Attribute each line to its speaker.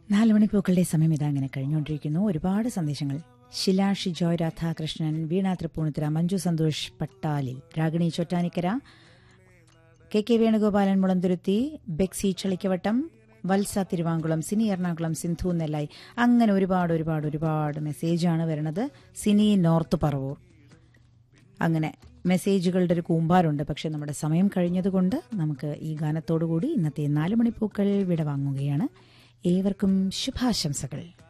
Speaker 1: നാല് മണിപ്പൂക്കളുടെ സമയം ഇതാ അങ്ങനെ കഴിഞ്ഞുകൊണ്ടിരിക്കുന്നു ഒരുപാട് സന്ദേശങ്ങൾ ശില ഷിജോയ് രാധാകൃഷ്ണൻ വീണ തൃപ്പൂണിത്തുറ മഞ്ജു സന്തോഷ് പട്ടാലിൽ രാഗിണി ചൊറ്റാനിക്കര കെ കെ വേണുഗോപാലൻ മുളന്തുരുത്തി ബെക്സി ചളിക്കവട്ടം വത്സ തിരുവാങ്കുളം സിനി എറണാകുളം സിന്ധു നെല്ലായി അങ്ങനെ ഒരുപാട് ഒരുപാട് ഒരുപാട് മെസ്സേജാണ് വരുന്നത് സിനി നോർത്ത് പറവൂർ അങ്ങനെ മെസ്സേജുകളുടെ ഒരു കൂമ്പാരുണ്ട് പക്ഷെ നമ്മുടെ സമയം കഴിഞ്ഞതുകൊണ്ട് നമുക്ക് ഈ ഗാനത്തോടുകൂടി ഇന്നത്തെ നാല് മണിപ്പൂക്കൾ വിടവാങ്ങുകയാണ് ഏവർക്കും ശുഭാശംസകൾ